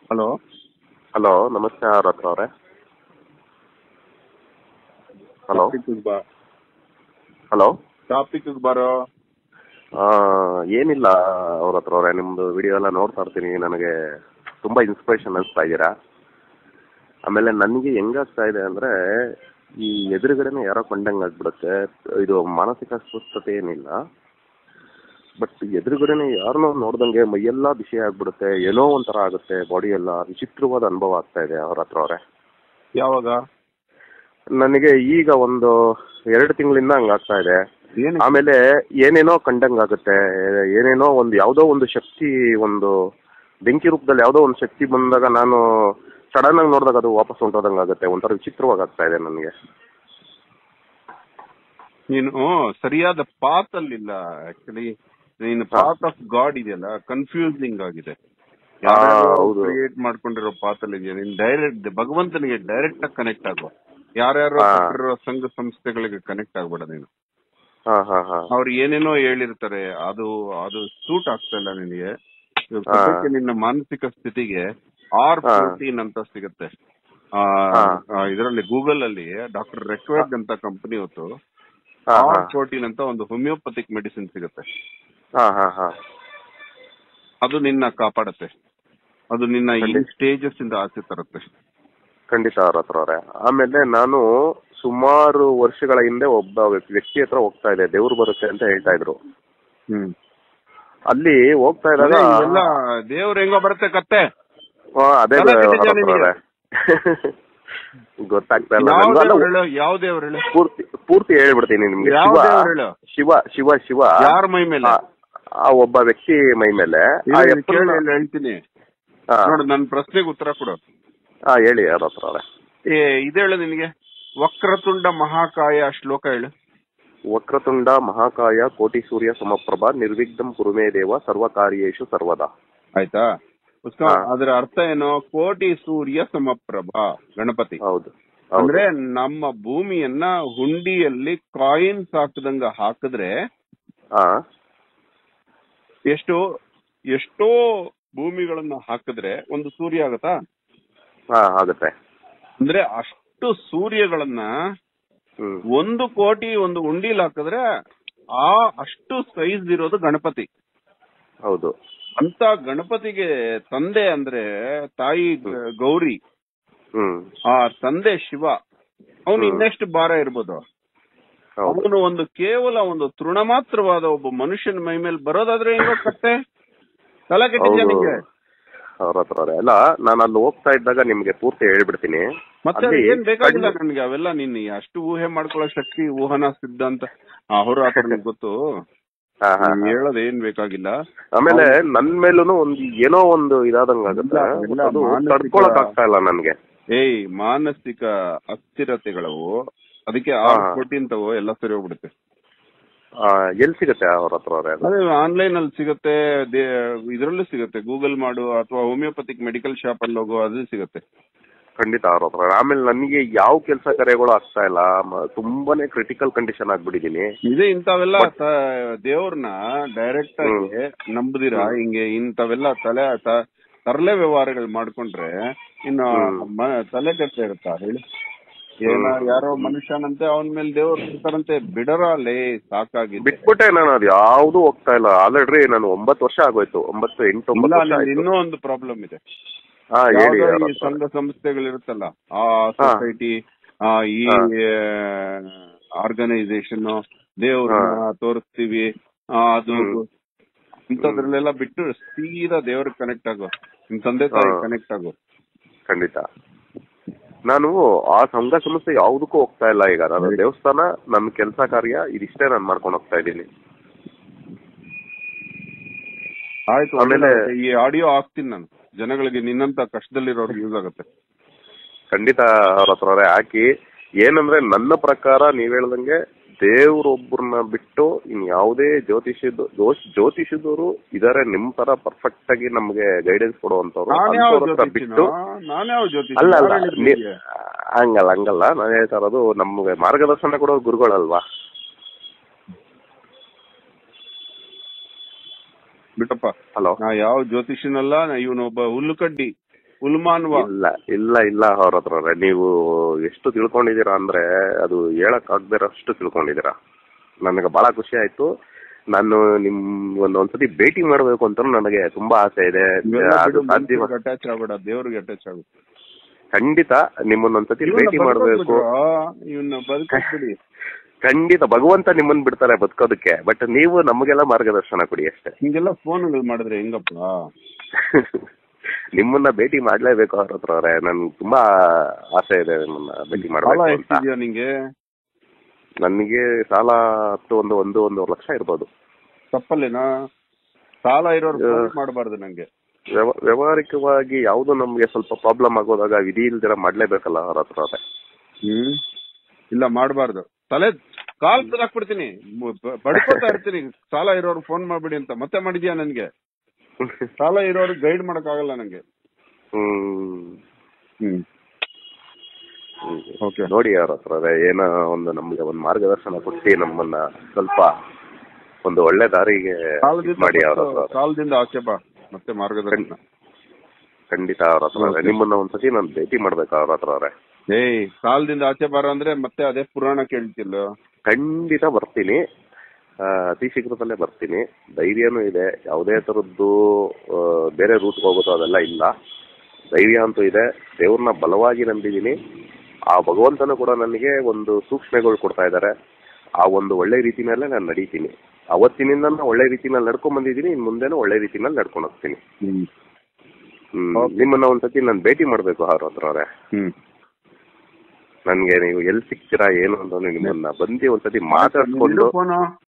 Hello hello ನಮಸ್ಕಾರ ಹತ್ರ ಅವರೇ ಹಲೋ ಟಾಪಿಕ್ ಬಾ ಹಲೋ ಟಾಪಿಕ್ ಬರೋ ಏನಿಲ್ಲ ಅವ್ರ ಹತ್ರ ಅವರೇ ನಿಮ್ಮದು ವಿಡಿಯೋ ಎಲ್ಲ ನೋಡ್ತಾ ಇರ್ತೀನಿ ನನಗೆ ತುಂಬ ಇನ್ಸ್ಪಿರೇಷನ್ ಅನಿಸ್ತಾ ಇದ್ದೀರಾ ಆಮೇಲೆ ನನಗೆ ಹೆಂಗಾಗ್ತಾ ಇದೆ ಅಂದರೆ ಈ ಎದುರುಗಡೆನೇ ಯಾರೋ ಕಂಡಂಗೆ ಆಗ್ಬಿಡುತ್ತೆ ಇದು ಮಾನಸಿಕ ಅಸ್ವಸ್ಥತೆ ಏನಿಲ್ಲ ಬಟ್ ಎದುರುಗಡೆನೆ ಯಾರನ್ನೋ ನೋಡ್ದಂಗೆ ಮೈಯೆಲ್ಲ ಬಿಸಿ ಆಗ್ಬಿಡುತ್ತೆ ಏನೋ ಒಂಥರ ಆಗುತ್ತೆ ಬಾಡಿ ಎಲ್ಲ ವಿಚಿತ್ರವಾದ ಅನುಭವ ಆಗ್ತಾ ಇದೆ ಅವ್ರ ಹತ್ರ ಅವರೇ ಯಾವಾಗ ನನಗೆ ಈಗ ಒಂದು ಎರಡು ತಿಂಗಳಿಂದ ಹಂಗಾಗ್ತಾ ಇದೆ ಏನು ಆಮೇಲೆ ಏನೇನೋ ಕಂಡಂಗ್ ಆಗುತ್ತೆ ಏನೇನೋ ಒಂದು ಯಾವುದೋ ಒಂದು ಶಕ್ತಿ ಒಂದು ಬೆಂಕಿ ರೂಪದಲ್ಲಿ ಯಾವುದೋ ಒಂದು ಶಕ್ತಿ ಬಂದಾಗ ನಾನು ಸಡನ್ ಆಗಿ ನೋಡಿದಾಗ ಅದು ವಾಪಸ್ ಹೊಂಟೋದಂಗೆ ಆಗುತ್ತೆ ಒಂಥರ ವಿಚಿತ್ರವಾಗಿ ಆಗ್ತಾ ಇದೆ ನನಗೆ ನೀನು ಸರಿಯಾದ ಪಾತ್ ಅಲ್ಲಿಲ್ಲ ಆಕ್ಚುಲಿ ನೀನು ಪಾತ್ ಆಫ್ ಗಾಡ್ ಇದೆಯಲ್ಲ ಕನ್ಫ್ಯೂಸಿಂಗ್ ಆಗಿದೆ ಆ, ಹೌದು. ಕ್ರಿಯೇಟ್ ಮಾಡ್ಕೊಂಡಿರೋ ಪಾತ್ ಅಲ್ಲಿ ಇದೆಯಾ ನೀನ್ ಡೈರೆಕ್ಟ್ ಭಗವಂತನಿಗೆ ಡೈರೆಕ್ಟ್ ಆಗಿ ಕನೆಕ್ಟ್ ಆಗುವ ಯಾರ್ಯಾರೋ ಆ. ಕೊಟ್ಟಿರೋ ಸಂಘ ಸಂಸ್ಥೆಗಳಿಗೆ ಕನೆಕ್ಟ್ ಆಗ್ಬೇಡ ನೀನು ಹಾ ಹಾ ಹಾ ಅವ್ರು ಏನೇನೋ ಹೇಳಿರ್ತಾರೆ ಅದು ಅದು ಸೂಟ್ ಆಗ್ತಾ ಇಲ್ಲ ನಿನಗೆ ಇವಾಗ ಆ. ಸದ್ಯಕ್ಕೆ ನಿನ್ನ ಮಾನಸಿಕ ಸ್ಥಿತಿಗೆ ಆರ್ ಆ. ಪ್ರೋಟೀನ್ ಅಂತ ಸಿಗುತ್ತೆ ಆ. ಇದರಲ್ಲಿ ಗೂಗಲ್ ಅಲ್ಲಿ ಡಾಕ್ಟರ್ ರೆಕ್ವೆಗ್ ಅಂತ ಕಂಪನಿ ಹೊತ್ತು ಹಾ ಹಾ ಆರ್ ಪ್ರೋಟೀನ್ ಅಂತ ಒಂದು ಹೋಮಿಯೋಪತಿಕ್ ಮೆಡಿಸಿನ್ ಸಿಗುತ್ತೆ ಹಾ ಹಾ ಹಾ ಅದು ನಿನ್ನ ಕಾಪಾಡುತ್ತೆ ಅದು ನಿನ್ನ ಈ ಖಂಡಿತ. ಸ್ಟೇಜಸ್ ಇಂದ ಆಚೆ ತರುತ್ತೆ ಖಂಡಿತ ಅವ್ರ ಹತ್ರ ಅವರೇ ಆಮೇಲೆ ನಾನು ಸುಮಾರು ವರ್ಷಗಳ ಹಿಂದೆ ಒಬ್ಬ ವ್ಯ- ವ್ಯಕ್ತಿ ಹತ್ರ ಹೋಗ್ತಾ ಇದೆ ದೇವ್ರು ಬರುತ್ತೆ ಅಂತ ಹೇಳ್ತಾ ಇದ್ರು ಹ್ಮ್ ಅಲ್ಲಿ ಹೋಗ್ತಾ ಇದ್ದಾಗ ಎಲ್ಲ ದೇವ್ರ ಹೆಂಗೋ ಬರುತ್ತೆ ಕತ್ತೆ ಹಾ, ಅದೇ ತಲೆ ಅವ್ರ ಕೆಟ್ಟಿದ್ಯಾ ಹತ್ರ ನಿನಗೆ? ಅವರೇ. ಗೊತ್ತಾಗ್ತಾ ಇಲ್ಲ ಯಾವ ನನ್ಗೂ ಅಲ್ಲ, ದೇವ್ರು ಹೇಳು ಯಾವ ದೇವ್ರು ಹೇಳು ಪೂರ್ತಿ ಪೂರ್ತಿ ಹೇಳ್ಬಿಡ್ತೀನಿ ನಿಮ್ಗೆ ಯಾವ ಶಿವ ದೇವ್ರು ಹೇಳು ಶಿವ ಶಿವ ಶಿವ ಯಾರ ಮೈ ಮೇಲೆ ಆ, ಆ ಒಬ್ಬ ವ್ಯಕ್ತಿ ಮೈ ಮೇಲೆ ಆ ಇರು, ಎಪ್ಪನ್ನ- ಕೇಳು, ಹೇಳು, ಹೇಳ್ತೀನಿ ಹಾ, ನೋಡು ನನ್ನ ಪ್ರಶ್ನೆಗೆ ಉತ್ತರ ಕೊಡು ಹಾ, ಹೇಳಿ ಅವ್ರ ಹತ್ರ ಅವರೇ. ಏ ಇದು ಹೇಳು ನಿನಗೆ ವಕ್ರತುಂಡ ಮಹಾಕಾಯ ಶ್ಲೋಕ ಹೇಳು ವಕ್ರತುಂಡ ಮಹಾಕಾಯ ಕೋಟಿ ಸೂರ್ಯ ಸಮಪ್ರಭ ನಿರ್ವಿಘ್ನಂ ಕುರುಮೇ ದೇವ ಸರ್ವಕಾರ್ಯೇಶು ಸರ್ವದಾ ಆಯ್ತಾ ಉಸ್ಕ- ಹಾ. ಅದರ ಅರ್ಥ ಏನು ಕೋಟಿ ಸೂರ್ಯ ಸಮಪ್ರಭ ಗಣಪತಿ ಹೌದು ಹೌದು. ಅಂದ್ರೆ ನಮ್ಮ ಭೂಮಿಯನ್ನ ಹುಂಡಿಯಲ್ಲಿ ಕಾಯಿನ್ಸ್ ಹಾಕದಂಗ ಹಾಕಿದ್ರೆ ಹಾ ಎಷ್ಟು ಎಷ್ಟೋ ಭೂಮಿಗಳನ್ನ ಹಾಕಿದ್ರೆ ಒಂದು ಸೂರ್ಯ ಆಗತ್ತಾ ಹಾ ಆಗುತ್ತೆ ಅಂದ್ರೆ ಅಷ್ಟು ಸೂರ್ಯಗಳನ್ನ ಹ್ಮ್ ಒಂದು ಕೋಟಿ ಒಂದು ಉಂಡಿಲ್ ಹಾಕಿದ್ರೆ ಆ ಅಷ್ಟು ಸೈಜ್ ಇರೋದು ಗಣಪತಿ ಹೌದು ಅಂತ ಗಣಪತಿಗೆ ತಂದೆ ಅಂದ್ರೆ ತಾಯಿ ಗ- ಗೌರಿ ಹ್ಮ್ ಆ ತಂದೆ ಶಿವ ಅವನು ಹ್ಮ್. ಇನ್ನೆಷ್ಟು ಭಾರ ಇರ್ಬೋದು ಹೌದು ಅವನು ಒಂದು ಕೇವಲ ಒಂದು ತೃಣ ಮಾತ್ರವಾದ ಒಬ್ಬ ಮನುಷ್ಯನ ಮೈ ಮೇಲೆ ಬರೋದಾದ್ರೆ ಹೆಂಗೋ ಕತ್ತೆ ತಲೆ ಕೆಟ್ಟಿದ್ಯಾ ಹೌದು ನಿಂಗೆ ಅವ್ರ ಹತ್ರ ಅವ್ರೆ. ಅಲ್ಲ ನಾನು ಅಲ್ಲಿ ಹೋಗ್ತಾ ಇದ್ದಾಗ ನಿಮ್ಗೆ ಪೂರ್ತಿ ಹೇಳ್ಬಿಡ್ತೀನಿ ಮತ್ತೆ ಅಲ್ಲಿ ಏನ್ ಬೇಕಾಗಿಲ್ಲ ಕಣ್ಣು- ನನ್ಗೆ ಅವೆಲ್ಲ ನಿನ್ ಅಷ್ಟು ಊಹೆ ಮಾಡ್ಕೊಳ್ಳೋ ಶಕ್ತಿ ಊಹನ ಸಿದ್ಧಾಂತ ಅಹೋರಾತ್ರ ನಿಮ್ಗೆ ಗೊತ್ತು ಹಾ, ಹಾ, ನೀನ್ ಹಾ. ಹೇಳೋದ್ ಏನ್ ಬೇಕಾಗಿಲ್ಲ ಆಮೇಲೆ ನನ್ ಮೇಲೂನು ಒಂದು ಏನೋ ಒಂದು ಇದಾದಂಗ ಆಗುತ್ತೆ ಇಲ್ಲ, ಇಲ್ಲ, ಅದು ಮಾನಸಿಕ- ತಡ್ಕೊಳಕ್ ಆಗ್ತಾ ಇಲ್ಲ ನನ್ಗೆ ಏಯ್ ಮಾನಸಿಕ ಅಸ್ಥಿರತೆಗಳವು ಅದಕ್ಕೆ ಹಾ. ಆರ್ ಪ್ರೋಟೀನ್ ತಗೋ ಎಲ್ಲ ಸರಿ ಹೋಗ್ಬಿಡುತ್ತೆ ಆ, ಎಲ್ ಸಿಗುತ್ತೆ ಅವ್ರ ಹತ್ರ ಅವ್ರೆ ಅದು? ಅದೇ ಆನ್ಲೈನ್ ಅಲ್ಲಿ ಸಿಗುತ್ತೆ ಇದರಲ್ಲೂ ಸಿಗುತ್ತೆ ಗೂಗಲ್ ಮಾಡು ಅಥವಾ ಹೋಮಿಯೋಪತಿಕ್ ಮೆಡಿಕಲ್ ಶಾಪ್ ಅಲ್ಲಿ ಹೋಗೋ ಅದು ಸಿಗುತ್ತೆ ಖಂಡಿತ ಅವ್ರ ಹತ್ರ ಅವ್ರೆ. ಆಮೇಲೆ ನನಗೆ ಯಾವ ಕೆಲಸ ಕಾರ್ಯಗಳು ಆಗ್ತಾ ಇಲ್ಲ ಮ- ತುಂಬಾನೇ ಕ್ರಿಟಿಕಲ್ ಕಂಡೀಷನ್ ಆಗ್ಬಿಟ್ಟಿದೀನಿ ಇದೇ ಇಂಥವೆಲ್ಲ ತ- ದೇವ್ರನ್ನ ಡೈರೆಕ್ಟ್ ಆಗಿ ನಂಬದಿರ ಹಿಂಗೆ ಇಂಥವೆಲ್ಲ ತಲೆ ತ- ತರಲೆ ವ್ಯವಹಾರಗಳು ಮಾಡ್ಕೊಂಡ್ರೆ ಇನ್ನು ಹ್ಮ್. ಮ- ತಲೆ ಕೆಟ್ಟ ಇರುತ್ತಾ ಹೇಳಿ ಏನ ಯಾರೋ ಮನುಷ್ಯನಂತೆ ಅವನ ಮೇಲೆ ದೇವ್ರು ಇರ್ತಾರಂತೆ ಬಿಡರ ಲೇ ಸಾಕಾಗಿದೆ ಬಿಟ್ಬಿಟ್ಟೆ ನಾನು ಅದು ಯಾವ್ದು ಹೋಗ್ತಾ ಇಲ್ಲ ಆಲ್ರೆಡಿ ನಾನು ಒಂಬತ್ತು ವರ್ಷ ಆಗೋಯ್ತು ಒಂಬತ್ತು ಎಂಟು ಇಲ್ಲ ಒಂಬತ್ತು ವರ್ಷ ನಿಮ್ದು ಆಯ್ತು ಇನ್ನೂ ಒಂದು ಪ್ರಾಬ್ಲಮ್ ಇದೆ ಹಾ ಹೇಳಿ ಯಾವ್ದೋ ಅವ್ರ ಈ ಹತ್ರ. ಸಂಘ ಸಂಸ್ಥೆಗಳಿರುತ್ತಲ್ಲ ಆ ಸೊಸೈಟಿ ಆ ಈ ಹಾ. ಆರ್ಗನೈಸೇಷನ್ ದೇವ್ರನ್ನ ತೋರಿಸ್ತೀವಿ ಆ, ಅದು ಹ್ಮ್. ಇಂಥದ್ರಲ್ಲೆಲ್ಲ ಬಿಟ್ಟು ಸೀದಾ ದೇವ್ರಿಗೆ ಕನೆಕ್ಟ್ ಆಗೋ ನಿಮ್ ತಂದೆ ತಾಯಿ ಹಾ. ಕನೆಕ್ಟ್ ಆಗೋ ಖಂಡಿತ ನಾನು ಆ ಸಂಘ ಸಂಸ್ಥೆ ಯಾವ್ದಕ್ಕೂ ಹೋಗ್ತಾ ಇಲ್ಲ ಈಗ ನಾನು ದೇವಸ್ಥಾನ ನನ್ನ ಕೆಲಸ ಕಾರ್ಯ ಇದಿಷ್ಟೇ ನಾನು ಮಾಡ್ಕೊಂಡು ಹೋಗ್ತಾ ಇದ್ದೀನಿ ಆಯ್ತು ಆಮೇಲೆ- ಒಳ್ಳೆದಾಗುತ್ತೆ. ಈ ಆಡಿಯೋ ಹಾಕ್ತೀನಿ ನಾನು ಜನಗಳಿಗೆ ನಿನ್ನಂತ ಕಷ್ಟದಲ್ಲಿರೋರ್ಗೆ ಯೂಸ್ ಆಗುತ್ತೆ ಖಂಡಿತ ಅವ್ರ ಹತ್ರ ಅವ್ರೆ ಹಾಕಿ ಏನಂದ್ರೆ ನನ್ನ ಪ್ರಕಾರ ನೀವ್ ಹೇಳ್ದಂಗೆ ದೇವ್ರೊಬ್ಬರನ್ನ ಬಿಟ್ಟು ಇನ್ ಯಾವುದೇ ಜ್ಯೋತಿಷದ ದೋಷ್ ಜ್ಯೋತಿಷದವರು ಇದಾರೆ ನಿಮ್ ತರ ಪರ್ಫೆಕ್ಟ್ ಆಗಿ ನಮ್ಗೆ ಗೈಡೆನ್ಸ್ ಕೊಡುವಂತವ್ರು ನಾನು ಯಾವ ಅಂಥವ್ರ ಹತ್ರ ಬಿಟ್ಟು ನಾನು ಯಾವ ಜ್ಯೋತಿಷ ಅಲ್ಲ ಅಲ್ಲ ಯಾರು ಹೇಳಿದ್ರು ನೀ- ನಿಮ್ಗೆ? ಹಂಗಲ್ಲ ಹಂಗಲ್ಲ ನಾನು ಹೇಳ್ತಾ ಇರೋದು ನಮ್ಗೆ ಮಾರ್ಗದರ್ಶನ ಕೊಡೋ ಗುರುಗಳಲ್ವಾ ಬಿಟ್ಟಪ್ಪ ಹಲೋ ನಾ ಯಾವ ಜ್ಯೋತಿಷನಲ್ಲ ಇವನೊಬ್ಬ ಹುಲ್ಲುಕಡ್ಡಿ ಉಲ್ಮಾನ್ವಾ ಇಲ್ಲ ಇಲ್ಲ ಇಲ್ಲ ಅವ್ರ ಹತ್ರ ನೀವು ಎಷ್ಟು ತಿಳ್ಕೊಂಡಿದ್ದೀರಾ ಅಂದ್ರೆ ಅದು ಹೇಳಕ್ ಆಗದಿರೋಷ್ಟು ತಿಳ್ಕೊಂಡಿದ್ದೀರಾ ನನಗೆ ಬಹಳ ಖುಷಿ ಆಯ್ತು ನಾನು ನಿಮ್ ಒಂದ್ ಒಂದ್ಸತಿ ಭೇಟಿ ಮಾಡ್ಬೇಕು ಅಂತ ನನಗೆ ತುಂಬಾ ಆಸೆ ಇದೆ ಅದು ಸಾಧ್ಯ ಅಟ್ಯಾಚ್ ಆಗ್ಬೇಡ ದೇವ್ರಿಗೆ ಅಟ್ಯಾಚ್ ಆಗ್ಬೇಕು ಖಂಡಿತ ನಿಮ್ಮನ್ನ ಒಂದ್ಸತಿ ಭೇಟಿ ಮಾಡ್ಬೇಕು ಇವನ್ನ ಬದುಕಿಸ್ಬಿಡಿ ಖಂಡಿತ ಭಗವಂತ ನಿಮ್ಮನ್ನ ಬಿಡ್ತಾರೆ ಬದುಕೋದಕ್ಕೆ ಬಟ್ ನೀವು ನಮಗೆಲ್ಲ ಮಾರ್ಗದರ್ಶನ ಕೊಡಿ ಅಷ್ಟೇ ಹಿಂಗೆಲ್ಲ ಫೋನ್ಗಳು ಮಾಡಿದ್ರೆ ಹೆಂಗಪ್ಪ ನಿಮ್ಮನ್ನ ಭೇಟಿ ಮಾಡ್ಲೇಬೇಕು ಅವ್ರ ಹತ್ರ ಅವ್ರೆ ನನ್ಗೆ ತುಂಬಾ ಆಸೆ ಇದೆ ನಿಮ್ಮನ್ನ ಭೇಟಿ ಸಾಲ ಮಾಡ್ಬೇಕು ಅಂತ ಎಷ್ಟಿದ್ಯಾ ನಿಂಗೆ ನನಗೆ ಸಾಲ ಹತ್ತು ಒಂದು ಒಂದು ಒಂದೂವರೆ ಲಕ್ಷ ಇರ್ಬೋದು ತಪ್ಪಲ್ಲೇನಾ ಸಾಲ ಇರೋರು ಫೋನ್ ಮಾಡಬಾರ್ದು ನಂಗೆ ವ್ಯವ- ವ್ಯವಹಾರಿಕವಾಗಿ ಯಾವ್ದು ನಮ್ಗೆ ಸ್ವಲ್ಪ ಪ್ರಾಬ್ಲಮ್ ಆಗೋದಾಗ ವಿಧಿ ಇಲ್ದಿರ ಮಾಡ್ಲೇಬೇಕಲ್ಲ ಅವ್ರ ಹತ್ರ ಅವ್ರೆ ಹ್ಮ್ ಇಲ್ಲ ಮಾಡಬಾರ್ದು ತಲೆ ಕಾಲ್ ಹಾಕ್ಬಿಡ್ತೀನಿ ಬಡ್ಕೋತಾ ಇರ್ತೀನಿ ಸಾಲ ಇರೋರು ಫೋನ್ ಮಾಡ್ಬಿಡಿ ಅಂತ ಮತ್ತೆ ಮಾಡಿದ್ಯಾ ನನ್ಗೆ ಸಾಲ ಇರೋರು ಗೈಡ್ ಮಾಡಕ್ ಆಗಲ್ಲ ನಂಗೆ ಹ್ಮ್ ಹ್ಮ್ ಓಕೆ ನೋಡಿ ಅವ್ರ ಹತ್ರ ಅವ್ರೆ ಏನೋ ಒಂದು ನಮ್ಗೆ ಒಂದು ಮಾರ್ಗದರ್ಶನ ಕೊಟ್ಟು ನಮ್ಮನ್ನ ಸ್ವಲ್ಪ ಒಂದು ಒಳ್ಳೆ ದಾರಿಗೆ ಇದ್ ಮಾಡಿ ಅವ್ರ ಹತ್ರ ಅವ್ರೆ. ಕಾಲದಿಂದ ಆಚೆ ಬಾ ಮತ್ತೆ ಮಾರ್ಗದರ್ಶನ ಖಂಡಿತ ಅವ್ರ ಹತ್ರ ಅವ್ರೆ. ನಿಮ್ಮನ್ನ ಒಂದ್ಸತಿ ನಾನು ಭೇಟಿ ಮಾಡ್ಬೇಕು ಅವ್ರ ಹತ್ರ ಅವ್ರೆ ಏಯ್ ಕಾಲದಿಂದ ಆಚೆ ಬಾರ ಅಂದ್ರೆ ಮತ್ತೆ ಅದೇ ಪುರಾಣ ಕೇಳ್ತಿಲ್ಲ ಖಂಡಿತ ಬರ್ತೀನಿ ಆ, ಅತಿ ಶೀಘ್ರದಲ್ಲೇ ಬರ್ತೀನಿ ಧೈರ್ಯನೂ ಇದೆ ಯಾವುದೇ ತರದ್ದು ಆ, ಬೇರೆ ರೂಟ್ ಹೋಗೋದು ಅದೆಲ್ಲ ಇಲ್ಲ ಧೈರ್ಯ ಅಂತೂ ಇದೆ ದೇವ್ರನ್ನ ಬಲವಾಗಿ ನಂಬಿದೀನಿ ಆ ಭಗವಂತನು ಕೂಡ ನನಗೆ ಒಂದು ಸೂಕ್ಷ್ಮೆಗಳು ಕೊಡ್ತಾ ಇದ್ದಾರೆ ಆ ಒಂದು ಒಳ್ಳೆ ರೀತಿನಲ್ಲೇ ನಾನು ನಡೀತೀನಿ ಅವತ್ತಿನಿಂದ ನಾನು ಒಳ್ಳೆ ರೀತಿನಲ್ಲಿ ನಡ್ಕೊಂಡ್ ಬಂದಿದ್ದೀನಿ ಇನ್ ಮುಂದೆನೂ ಒಳ್ಳೆ ರೀತಿನಲ್ಲಿ ನಡ್ಕೊಂಡು ಹೋಗ್ತೀನಿ ಹ್ಮ್ ಹ್ಮ್ Okay. ನಿಮ್ಮನ್ನ ಒಂದ್ಸತಿ ನಾನು ಭೇಟಿ ಮಾಡ್ಬೇಕು ಅವ್ರ ಹತ್ರ ಅವ್ರೆ ಹ್ಮ್ ನನ್ಗೆ ನೀವು ಎಲ್ಲಿ ಸಿಗ್ತೀರಾ ಏನು ಅಂತ ನಿಮ್ಮನ್ನ ಬಂದು ಒಂದ್ಸತಿ ಮಾತಾಡ್ಕೊಂಡು ಫೋನು